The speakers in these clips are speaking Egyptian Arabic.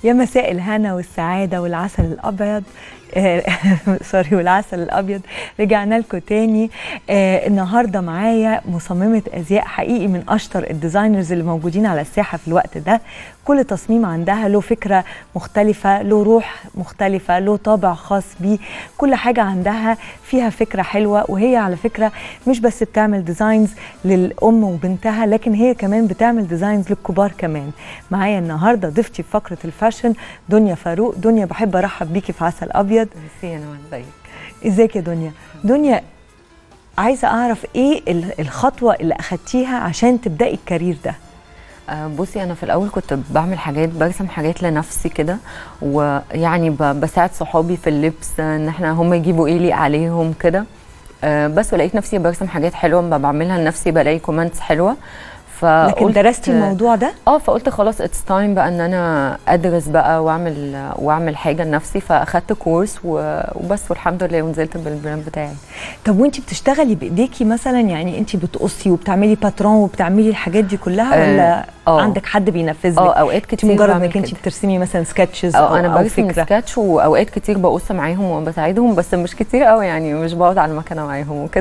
يا مساء الهنا والسعادة والعسل الأبيض آه، سوري والعسل الأبيض رجعنا لكم تاني آه، النهاردة معايا مصممة أزياء حقيقي من أشطر الديزاينرز اللي موجودين على الساحة في الوقت ده كل تصميم عندها له فكرة مختلفة له روح مختلفة له طابع خاص بيه كل حاجة عندها فيها فكرة حلوة وهي على فكرة مش بس بتعمل ديزاينز للأم وبنتها لكن هي كمان بتعمل ديزاينز للكبار كمان معايا النهاردة ضيفتي في فقرة الفاشن دنيا فاروق دنيا بحب أرحب بيكي في عسل أبيض ميرسي انا ازيك ازيك يا دنيا دنيا عايزة أعرف إيه ال- الخطوة اللي أخدتيها عشان تبدأي الكارير ده آه، بصي انا في الاول كنت بعمل حاجات برسم حاجات لنفسي كده ويعني ب- بساعد صحابي في اللبس ان احنا هم يجيبوا ايه يليق عليهم كده آه، بس ولقيت نفسي برسم حاجات حلوه ب- بعملها لنفسي بلاقي كومنتس حلوه فقلت لكن درستي الموضوع ده اه فقلت خلاص اتس تايم بقى ان انا ادرس بقى واعمل واعمل حاجه لنفسي فاخدت كورس و- وبس والحمد لله ونزلت بالبراند بتاعي طب وانت بتشتغلي بايديكي مثلا يعني انت بتقصي وبتعملي باترون وبتعملي الحاجات دي كلها آه، ولا آه. عندك حد بينفذ اه لك اوقات انت كتير مجرد بعمل انك انت كده. بترسمي مثلا سكتشز اه انا او برسم فكره سكتش واوقات كتير بقص معاهم وبساعدهم بس مش كتير قوي يعني مش بقعد على المكنه معاهم وكده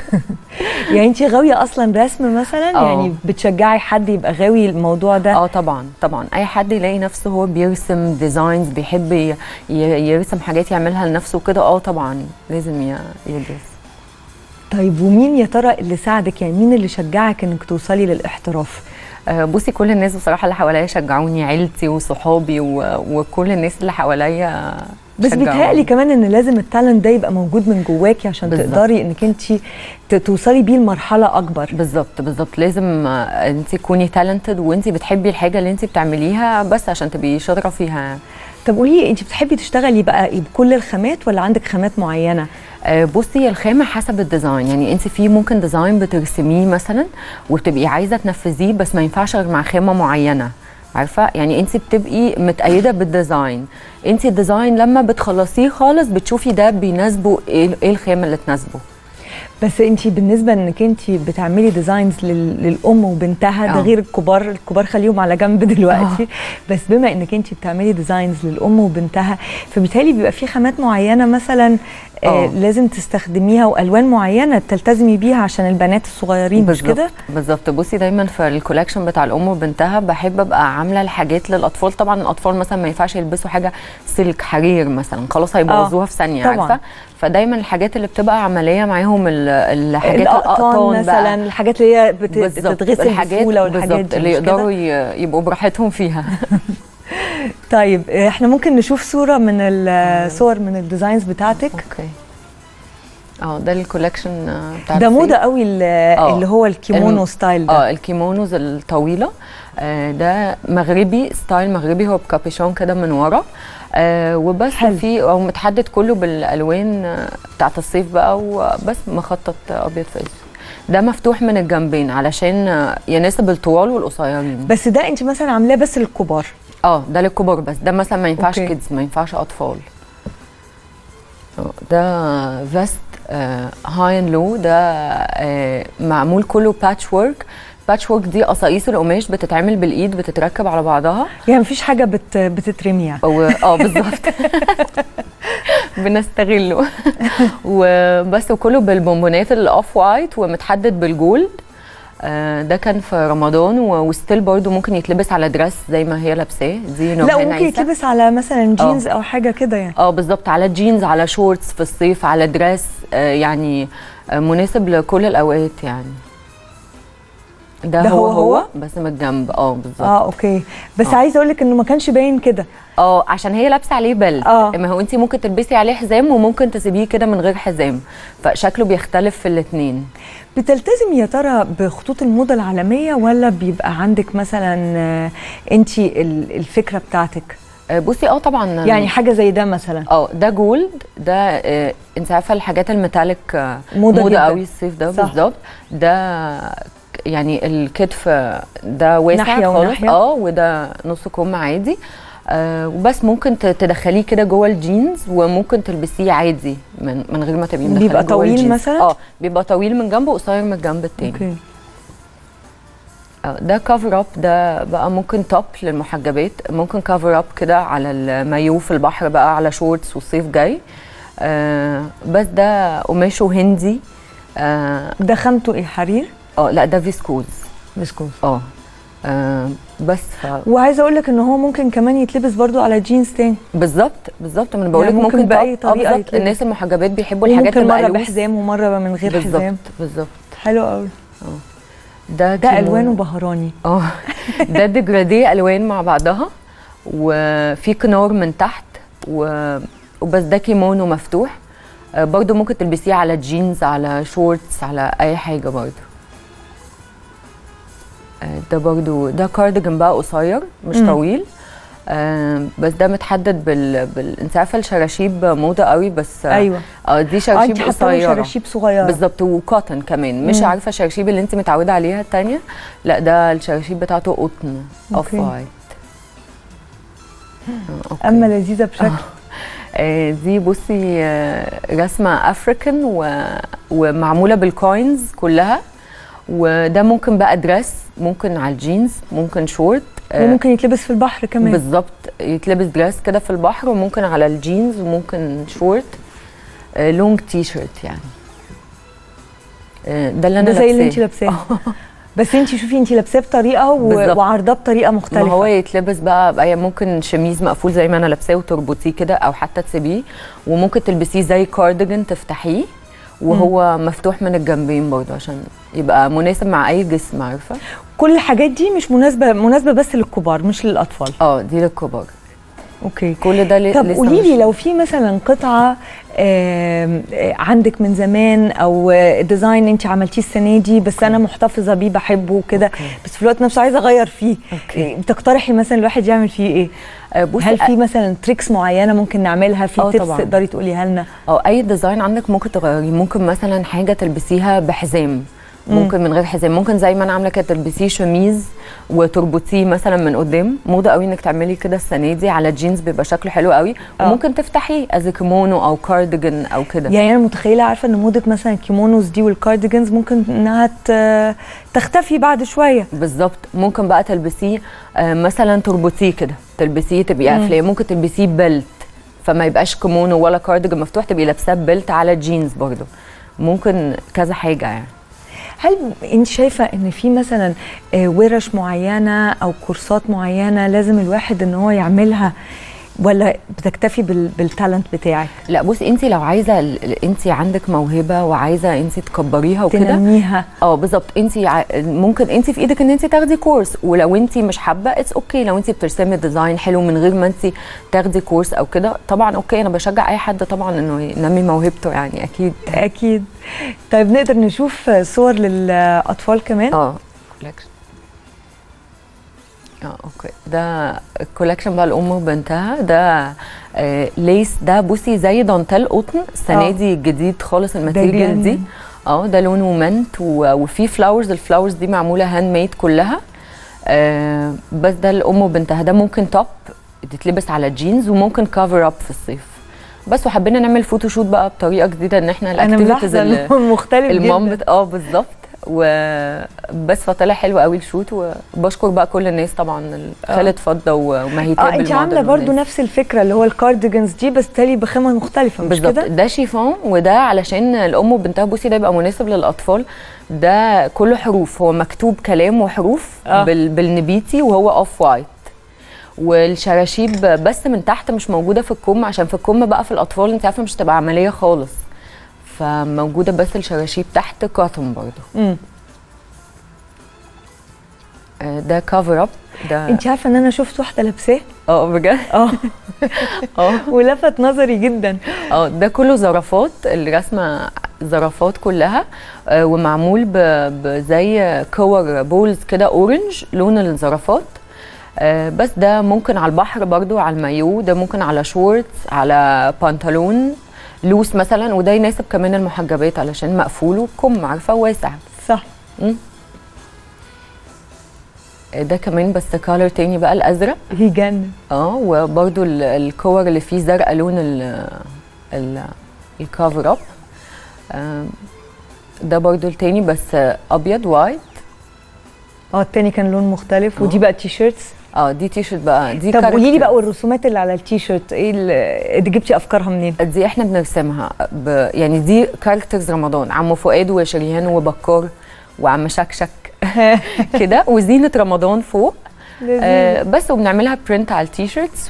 يعني انت غاويه اصلا رسم مثلا اه. يعني بتشجعي حد يبقى غاوي الموضوع ده اه طبعا طبعا اي حد يلاقي نفسه هو بيرسم ديزاينز بيحب ي- ي- يرسم حاجات يعملها لنفسه كده اه طبعا لازم ي- يدرس طيب ومين يا ترى اللي ساعدك يعني مين اللي شجعك انك توصلي للاحتراف آه، بصي كل الناس بصراحه اللي حواليا شجعوني عيلتي وصحابي و- وكل الناس اللي حواليا بس شجعوني. بيتهيألي كمان ان لازم التالنت ده يبقى موجود من جواكي عشان بالظبط. تقدري انك انت ت- توصلي بيه لمرحله اكبر بالظبط بالظبط لازم آه، انت تكوني تالنتد وانت بتحبي الحاجه اللي انت بتعمليها بس عشان تبقي شاطره فيها طب قولي لي انت بتحبي تشتغلي بقى بكل الخامات ولا عندك خامات معينه آه، بصي الخامة حسب الديزاين يعني انت في ممكن ديزاين بترسميه مثلا وبتبقي عايزة تنفذيه بس ما ينفعش غير مع خامة معينة عارفة يعني انت بتبقي متأيدة بالديزاين انت الديزاين لما بتخلصيه خالص بتشوفي ده بيناسبه ايه ايه الخامة اللي تناسبه بس انت بالنسبه انك انت بتعملي ديزاينز لل- للام وبنتها ده اه. غير الكبار الكبار خليهم على جنب دلوقتي بس بما انك انت بتعملي ديزاينز للام وبنتها فبالتالي بيبقى في خامات معينه مثلا آه اه. لازم تستخدميها والوان معينه تلتزمي بيها عشان البنات الصغيرين مش كده بالظبط بصي دايما في الكولكشن بتاع الام وبنتها بحب ابقى عامله الحاجات للاطفال طبعا الاطفال مثلا ما ينفعش يلبسوا حاجه سلك حرير مثلا خلاص هيبوظوها في ثانيه طبعاً. عارفه فدايما الحاجات اللي بتبقى عمليه معاهم ال- الحاجات الاقطان مثلا بقى. الحاجات اللي هي بت- بالظبط بتتغسل الحاجات بسهوله والحاجات بالظبط دي اللي مش كده؟ يقدروا ي- يبقوا براحتهم فيها طيب احنا ممكن نشوف صوره من الصور من الديزاينز بتاعتك اوكي اه ده الكولكشن آه، بتاع ده الصيف. موضه قوي ال- اه. اللي هو الكيمونو الم- ستايل ده اه الكيمونوز الطويله آه ده مغربي ستايل مغربي هو بكابيشون كده من ورا آه وبس حلو. في او متحدد كله بالالوان آه، بتاعت الصيف بقى وبس مخطط ابيض في اسود ده مفتوح من الجنبين علشان آه، يناسب الطوال والقصيرين بس ده انت مثلا عاملاه بس للكبار اه ده للكبار بس ده مثلا ما ينفعش أوكي. كيدز ما ينفعش اطفال آه، ده فيست هاي اند لو ده آه، معمول كله باتش ورك باتش ورك دي قصاقيس القماش بتتعمل بالايد بتتركب على بعضها يعني مفيش حاجه بت بتترمي يعني و... اه بالظبط بنستغله وبس وكله بالبونبونات الاوف وايت ومتحدد بالجولد آه، ده كان في رمضان و- وستيل برضو ممكن يتلبس على دريس زي ما هي لابساه دي لا نورهان وممكن عيسى. يتلبس على مثلا جينز او حاجه كده يعني اه بالظبط على جينز على شورتس في الصيف على دريس آه يعني آه مناسب لكل الاوقات يعني ده, ده هو هو هو, هو؟ بس من الجنب اه بالظبط اه اوكي بس آه. عايزه اقول لك انه ما كانش باين كده اه عشان هي لابسه عليه بلت آه. ما هو انت ممكن تلبسي عليه حزام وممكن تسيبيه كده من غير حزام فشكله بيختلف في الاثنين بتلتزم يا ترى بخطوط الموضه العالميه ولا بيبقى عندك مثلا انت الفكره بتاعتك بصي اه طبعا يعني حاجه زي ده مثلا اه ده جولد ده آه انت عارفه الحاجات الميتاليك آه موضة موضه جداً. قوي الصيف ده صح. بالظبط ده يعني الكتف ده واسع ناحية خالص وناحية. اه وده نص كم عادي آه وبس ممكن ت- تدخليه كده جوه الجينز وممكن تلبسيه عادي من من غير ما تبقي مدخلاه بيبقى جوه طويل الجينز. مثلاً؟ اه بيبقى طويل من جنب وقصير من الجنب التاني اوكي آه، ده كفر اب ده بقى ممكن توب للمحجبات ممكن كفر اب كده على المايو في البحر بقى على شورتس والصيف جاي آه بس ده قماشه هندي اه ده خامته ايه حرير آه، لا ده فيسكوز بسكوت اه آه، بس ف... وعايزه اقول لك ان هو ممكن كمان يتلبس برضو على جينز تاني بالظبط بالظبط ما انا بقول لك يعني ممكن ممكن, بأي توب. آه، طريقة بالظبط. يتلبس. الناس المحجبات بيحبوا الحاجات ممكن تبقى مره لوس. بحزام ومره من غير حزام بالظبط بالظبط حلو قوي ده ده كيمو- الوانه بهراني اه ده ديجراديه الوان مع بعضها وفي كنار من تحت و... وبس ده كيمونو مفتوح آه، برضو ممكن تلبسيه على جينز على شورتس على اي حاجه برضو آه، ده برضو ده كارديجان بقى قصير مش مم. طويل آه بس ده متحدد بال, بال... انت عارفه الشراشيب موضه قوي بس آه، ايوه اه دي اه شراشيب انت حاطه له قصيره شراشيب صغيره بالظبط وكوتن كمان مش مم. عارفه الشراشيب اللي انت متعوده عليها التانية لا ده الشراشيب بتاعته قطن اوف أوكي. وايت آه، أوكي. اما لذيذه بشكل آه دي بصي آه، رسمه افريكان و... ومعموله بالكوينز كلها وده ممكن بقى دريس ممكن على الجينز ممكن شورت آه، وممكن يتلبس في البحر كمان بالظبط يتلبس دريس كده في البحر وممكن على الجينز وممكن شورت آه لونج تي شيرت يعني آه ده اللي انا ده زي اللي انت لابساه. لابساه بس انت شوفي انت لابساه بطريقه و... بالظبط. وعرضاه بطريقه ما مختلفه هو يتلبس بقى بقى ممكن شميز مقفول زي ما انا لابساه وتربطيه كده او حتى تسيبيه وممكن تلبسيه زي كارديجان تفتحيه وهو مفتوح من الجنبين برضه عشان يبقى مناسب مع اي جسم عارفه كل الحاجات دي مش مناسبه مناسبه بس للكبار مش للاطفال اه دي للكبار اوكي كل ده ل- طب لسه قولي لي مش- لو في مثلا قطعه آم، آه، عندك من زمان او آه، ديزاين انت عملتيه السنه دي بس انا محتفظه بيه بحبه وكده أوكي. بس في الوقت نفسه عايزه اغير فيه أوكي. آه، بتقترحي مثلا الواحد يعمل فيه ايه آه، بصي هل في مثلا تريكس معينه ممكن نعملها في آه، تيبس طبعاً. تقدري تقوليها لنا او اي ديزاين عندك ممكن تغيري ممكن مثلا حاجه تلبسيها بحزام ممكن من غير حزام ممكن زي ما انا عامله كده تلبسيه شميز وتربطيه مثلا من قدام موضه قوي انك تعملي كده السنه دي على جينز بيبقى شكله حلو قوي آه. وممكن تفتحيه از كيمونو او كارديجان او كده يعني انا متخيله عارفه ان موضه مثلا الكيمونوز دي والكارديجنز ممكن انها ت- تختفي بعد شويه بالظبط ممكن بقى تلبسيه آه، مثلا تربطيه كده تلبسيه تبقي قافلاه ممكن تلبسيه بيلت فما يبقاش كيمونو ولا كارديجان مفتوح تبقي لابساه بيلت على جينز برضه ممكن كذا حاجه يعني هل انت شايفه ان في مثلا آه، ورش معينه او كورسات معينه لازم الواحد ان هو يعملها ولا بتكتفي بال- بالتالنت بتاعك لا بصي انت لو عايزه انت عندك موهبه وعايزه انت تكبريها وكده تنميها اه بالظبط انت ع- ممكن انت في ايدك ان انت تاخدي كورس ولو انت مش حابه اتس اوكي لو انت بترسمي ديزاين حلو من غير ما انت تاخدي كورس او كده طبعا اوكي انا بشجع اي حد طبعا انه ينمي موهبته يعني اكيد اكيد طيب نقدر نشوف صور للاطفال كمان اه كولكشن اه اوكي ده الكولكشن بقى الام وبنتها ده آه ليس ده بصي زي دانتيل قطن السنه آه. دي جديد خالص الماتيريال دي جنن. اه ده لونه منت و- وفي فلاورز الفلاورز دي معموله هاند ميد كلها آه بس ده الام وبنتها ده ممكن توب تتلبس على جينز وممكن كفر اب في الصيف بس وحبينا نعمل فوتوشوت بقى بطريقه جديده ان احنا انا الاكتيفيتيز ملاحظه اللي انه مختلف المام جدا بت... اه بالظبط وبس فطلع حلو قوي الشوت وبشكر بقى كل الناس طبعا خالد فضه ومهيتاب اه انت عامله برضو نفس الفكره اللي هو الكارديجنز دي بس تالي بخامه مختلفه مش بالظبط كده ده شيفون وده علشان الام وبنتها بصي ده يبقى مناسب للاطفال ده كله حروف هو مكتوب كلام وحروف آه. بال... بالنبيتي وهو اوف وايت والشراشيب بس من تحت مش موجوده في الكم عشان في الكم بقى في الاطفال انت عارفه مش تبقى عمليه خالص فموجوده بس الشراشيب تحت كاتون برضو مم. آه، ده كفر اب ده انت عارفه ان انا شفت واحده لابساه اه بجد اه اه ولفت نظري جدا اه ده كله زرافات الرسمه زرافات كلها آه، ومعمول ب- بزي كور بولز كده اورنج لون الزرافات آه، بس ده ممكن على البحر برضو على المايو ده ممكن على شورتس على بنطلون لوس مثلا وده يناسب كمان المحجبات علشان مقفول وكم عارفه واسع صح آه، ده كمان بس كالر تاني بقى الازرق يجنن اه وبرده الكور اللي فيه زرقاء لون ال ال الكفر اب آم، ده برضو التاني بس ابيض وايت اه التاني كان لون مختلف آه. ودي بقى تي شيرتس اه دي تي شيرت بقى دي طب قولي لي characters. بقى والرسومات اللي على التي شيرت ايه اللي دي جبتي افكارها منين دي احنا بنرسمها ب... يعني دي كاركترز رمضان عم فؤاد وشريهان وبكار وعم شكشك كده وزينه رمضان فوق آه بس وبنعملها برنت على التي شيرتس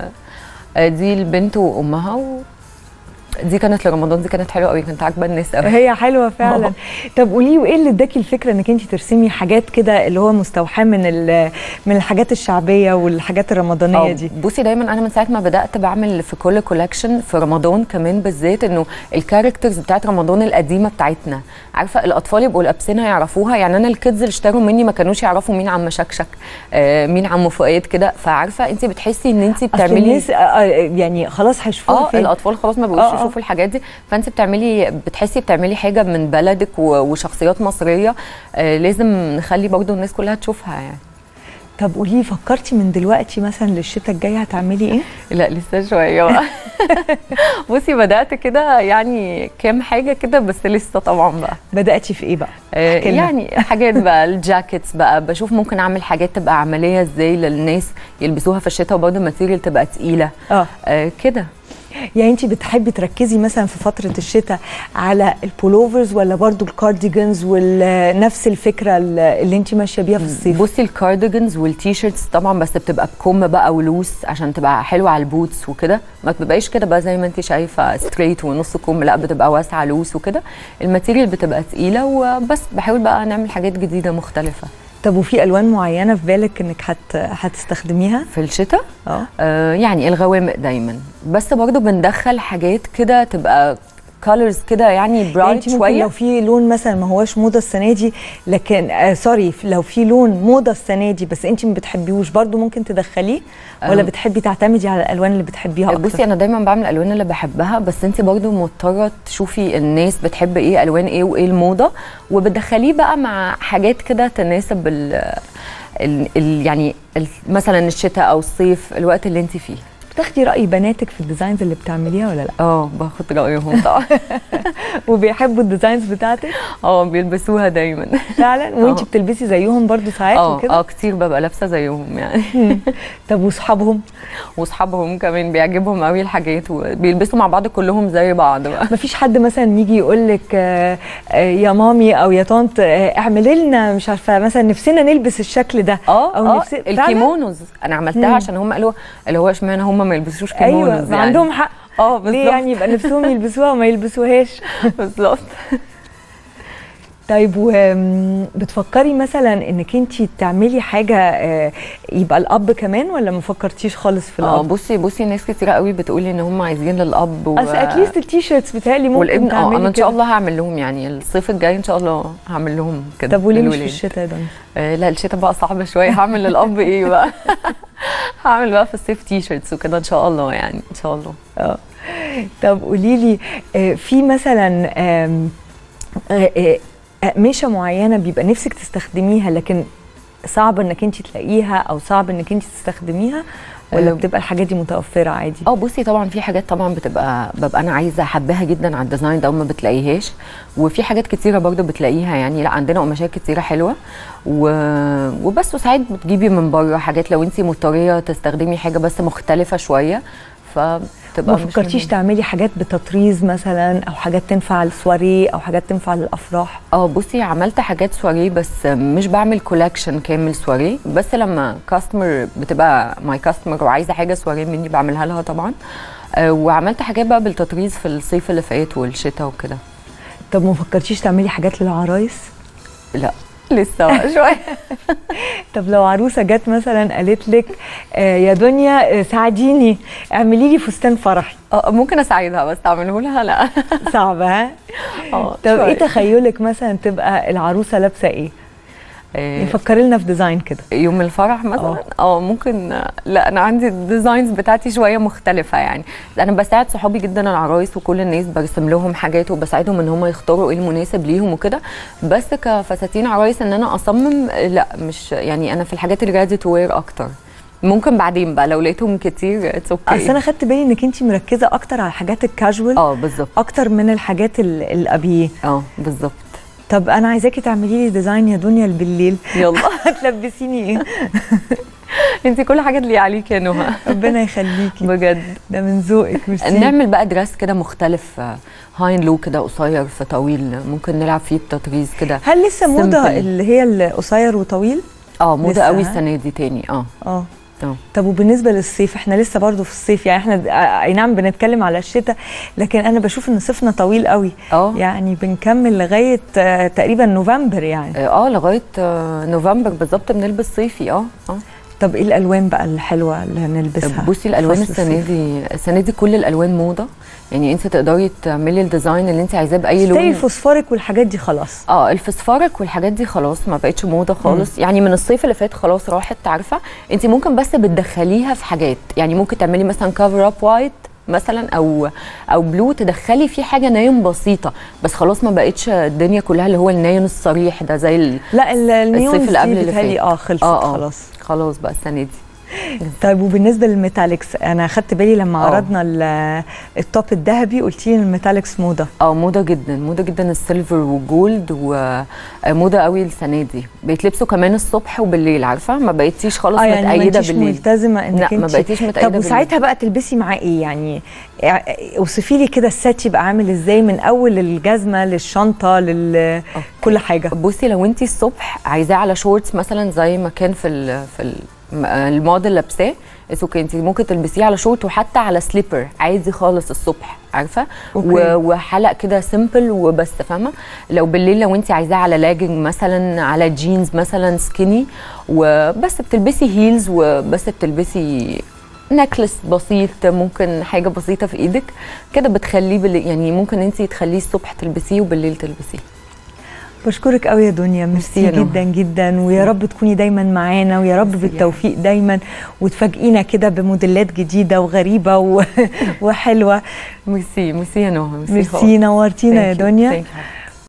ودي البنت وامها و... دي كانت لرمضان دي كانت حلوه قوي كانت عاجبه الناس قوي هي حلوه فعلا طب قولي لي وايه اللي اداكي الفكره انك انت ترسمي حاجات كده اللي هو مستوحاه من ال- من الحاجات الشعبيه والحاجات الرمضانيه آه، دي بصي دايما انا من ساعه ما بدات بعمل في كل كولكشن في رمضان كمان بالذات انه الكاركترز بتاعت رمضان القديمه بتاعتنا عارفه الاطفال يبقوا لابسينها يعرفوها يعني انا الكيدز اللي اشتروا مني ما كانوش يعرفوا مين عم شكشك آه مين عم فؤاد كده فعارفه انت بتحسي ان انت اصل بتعملي الناس آه، آه، يعني خلاص هيشوفوها اه فين الاطفال خلاص ما بقوش آه، آه. يشوفوا الحاجات دي فانت بتعملي بتحسي بتعملي حاجه من بلدك و- وشخصيات مصريه آه لازم نخلي برضو الناس كلها تشوفها يعني طب قولي لي فكرتي من دلوقتي مثلا للشتاء الجاي هتعملي ايه لا لسه شويه بقى بصي بدات كده يعني كام حاجه كده بس لسه طبعا بقى بداتي في ايه بقى آه، احكي لنا. يعني حاجات بقى الجاكيتس بقى بشوف ممكن اعمل حاجات تبقى عمليه ازاي للناس يلبسوها في الشتاء وبرضه الماتيريال تبقى تقيله اه آه كده يعني انت بتحبي تركزي مثلا في فتره الشتاء على البولوفرز ولا برضو الكارديجنز ونفس الفكره اللي انت ماشيه بيها في الصيف بصي الكارديجنز والتي شيرتس طبعا بس بتبقى بكم بقى ولوس عشان تبقى حلوه على البوتس وكده ما بتبقاش كده بقى زي ما انت شايفه ستريت ونص كم لا بتبقى واسعه لوس وكده الماتيريال بتبقى تقيله وبس بحاول بقى نعمل حاجات جديده مختلفه طب وفي الوان معينه في بالك انك هت... هتستخدميها في الشتاء اه آه يعني الغوامق دايما بس برضو بندخل حاجات كده تبقى كولرز كده يعني يعني برايت انت ممكن شويه لو في لون مثلا ما هوش موضه السنه دي لكن آه سوري لو في لون موضه السنه دي بس انت ما بتحبيهوش برضو ممكن تدخليه ولا أم. بتحبي تعتمدي على الالوان اللي بتحبيها اكتر بصي انا دايما بعمل الالوان اللي بحبها بس انت برضو مضطره تشوفي الناس بتحب ايه الوان ايه وايه الموضه وبتدخليه بقى مع حاجات كده تناسب ال ال ال يعني ال مثلا الشتاء او الصيف الوقت اللي انت فيه بتاخدي راي بناتك في الديزاينز اللي بتعمليها ولا لا اه باخد رايهم طبعا وبيحبوا الديزاينز بتاعتك اه بيلبسوها دايما فعلا وانت آه. بتلبسي زيهم برضو ساعات اه وكده اه كتير ببقى لابسه زيهم يعني طب واصحابهم واصحابهم كمان بيعجبهم قوي الحاجات وبيلبسوا مع بعض كلهم زي بعض بقى مفيش حد مثلا يجي يقول لك آه، آه، يا مامي او يا طنط آه، اعملي لنا مش عارفه مثلا نفسنا نلبس الشكل ده اه او اه نفسي فعلاً؟ الكيمونوز انا عملتها مم. عشان هم قالوا اللي هو اشمعنى هم ما يلبسوش كيمونوز ايوه ما عندهم حق اه ليه بالظبط يعني يبقى نفسهم يلبسوها وما يلبسوهاش بالظبط طيب وبتفكري مثلا انك انت تعملي حاجه آه، يبقى الاب كمان ولا ما فكرتيش خالص في اه الاب بصي بصي ناس كتير قوي بتقولي ان هم عايزين للاب و... اصل اتليست التيشيرتس بتهيألي ممكن والابن اه تعملي انا ان كده. شاء الله هعمل لهم يعني الصيف الجاي ان شاء الله هعمل لهم كده طب وليه مش في للولاد. الشتاء يا دنيا آه لا الشتاء بقى صعب شويه هعمل للاب ايه بقى هعمل بقى في الصيف تي شيرتس وكده ان شاء الله يعني ان شاء الله اه طب قولي لي آه، في مثلا آم، آه، آه، اقمشه معينه بيبقى نفسك تستخدميها لكن صعب انك انت تلاقيها او صعب انك انت تستخدميها ولا آه، بتبقى الحاجات دي متوفره عادي اه بصي طبعا في حاجات طبعا بتبقى ببقى انا عايزه احبها جدا على الديزاين ده وما بتلاقيهاش وفي حاجات كتيره برضو بتلاقيها يعني لا عندنا قماشات كتيره حلوه و... وبس وساعات بتجيبي من بره حاجات لو انت مضطريه تستخدمي حاجه بس مختلفه شويه فبتبقى ما مش فكرتيش مهم. تعملي حاجات بتطريز مثلا او حاجات تنفع للسواريه او حاجات تنفع للافراح اه بصي عملت حاجات سواريه بس مش بعمل كولكشن كامل سواريه بس لما كاستمر بتبقى ماي كاستمر وعايزه حاجه سواريه مني بعملها لها طبعا آه، وعملت حاجات بقى بالتطريز في الصيف اللي فات والشتاء وكده طب ما فكرتيش تعملي حاجات للعرايس لا لسه بقى شويه طب لو عروسه جت مثلا قالت لك آه يا دنيا آه، ساعديني اعملي لي فستان فرحي اه ممكن اساعدها بس اعمله لها لا صعبه ها اه طب ايه شوية. تخيلك مثلا تبقى العروسه لابسه ايه آه، فكري لنا في ديزاين كده يوم الفرح مثلا اه ممكن لا انا عندي الديزاينز بتاعتي شويه مختلفه يعني انا بساعد صحابي جدا العرايس وكل الناس برسم لهم حاجات وبساعدهم ان هم يختاروا ايه المناسب ليهم وكده بس كفساتين عرايس ان انا اصمم لا مش يعني انا في الحاجات الريدي تو وير اكتر ممكن بعدين بقى لو لقيتهم كتير اتس اصل اوكي انا خدت بالي انك انت مركزه اكتر على الحاجات الكاجوال اه بالظبط اكتر من الحاجات ال- الابيه اه بالظبط طب انا عايزاكي تعملي لي ديزاين يا دنيا بالليل يلا هتلبسيني ايه انت كل حاجه اللي عليك يا نهى ربنا يخليكي بجد ده من ذوقك ميرسي نعمل بقى دريس كده مختلف آه، هاين لو كده قصير في طويل ممكن نلعب فيه بتطريز كده هل لسه موضه simple. اللي هي القصير وطويل اه موضه لسه، قوي ها؟ السنه دي تاني اه اه اه طب وبالنسبه للصيف احنا لسه برضو في الصيف يعني احنا آه، اي نعم بنتكلم على الشتاء لكن انا بشوف ان صيفنا طويل قوي اه يعني بنكمل لغايه آه، تقريبا نوفمبر يعني اه لغايه آه، نوفمبر بالظبط بنلبس صيفي اه اه طب ايه الالوان بقى الحلوه اللي هنلبسها بصي الالوان فصل السنه الصيف؟ دي السنه دي كل الالوان موضه يعني انت تقدري تعملي الديزاين اللي انت عايزاه باي تلاقي لون الفوسفوريك والحاجات دي خلاص اه الفسفارك والحاجات دي خلاص ما بقتش موضه خالص يعني من الصيف اللي فات خلاص راحت عارفه انت ممكن بس بتدخليها في حاجات يعني ممكن تعملي مثلا كفر اب وايت مثلا او او بلو تدخلي فيه حاجه نايم بسيطه بس خلاص ما بقتش الدنيا كلها اللي هو النايم الصريح ده زي ال... لا ال- النيون الصيف اللي قبل اللي بتهيألي فات. اه خلصت اه اه خلاص خلاص بقى السنه دي طيب وبالنسبه للميتاليكس انا خدت بالي لما آه. عرضنا ال- التوب الذهبي قلتي لي الميتاليكس موضه اه موضه جدا موضه جدا السيلفر والجولد وموضه قوي السنه دي بيتلبسوا كمان الصبح وبالليل عارفه ما بقيتيش خالص اه يعني ما متأيده انتيش بالليل ملتزمه انك لا ما انت بقيتيش متأيده طب بالليل. وساعتها بقى تلبسي معاه ايه يعني اه- اوصفي لي كده السات يبقى عامل ازاي من اول الجزمه للشنطه لكل حاجه بصي لو انت الصبح عايزاه على شورتس مثلا زي ما كان في ال في ال الموديل لابساه اتس اوكي انت ممكن تلبسيه على شورت وحتى على سليبر عادي خالص الصبح عارفه أوكي. و- وحلق كده سيمبل وبس فاهمه لو بالليل لو انت عايزاه على لاجنج مثلا على جينز مثلا سكيني وبس بتلبسي هيلز وبس بتلبسي نكلس بسيط ممكن حاجه بسيطه في ايدك كده بتخليه بال... يعني ممكن انت تخليه الصبح تلبسيه وبالليل تلبسيه بشكرك قوي يا دنيا ميرسي ميرسي يا نهى. جدا جدا ويا رب تكوني دايما معانا ويا رب ميرسي يا بالتوفيق دايما وتفاجئينا كده بموديلات جديده وغريبه و... وحلوه ميرسي ميرسي يا نهى ميرسي نورتينا يا دنيا Thank you.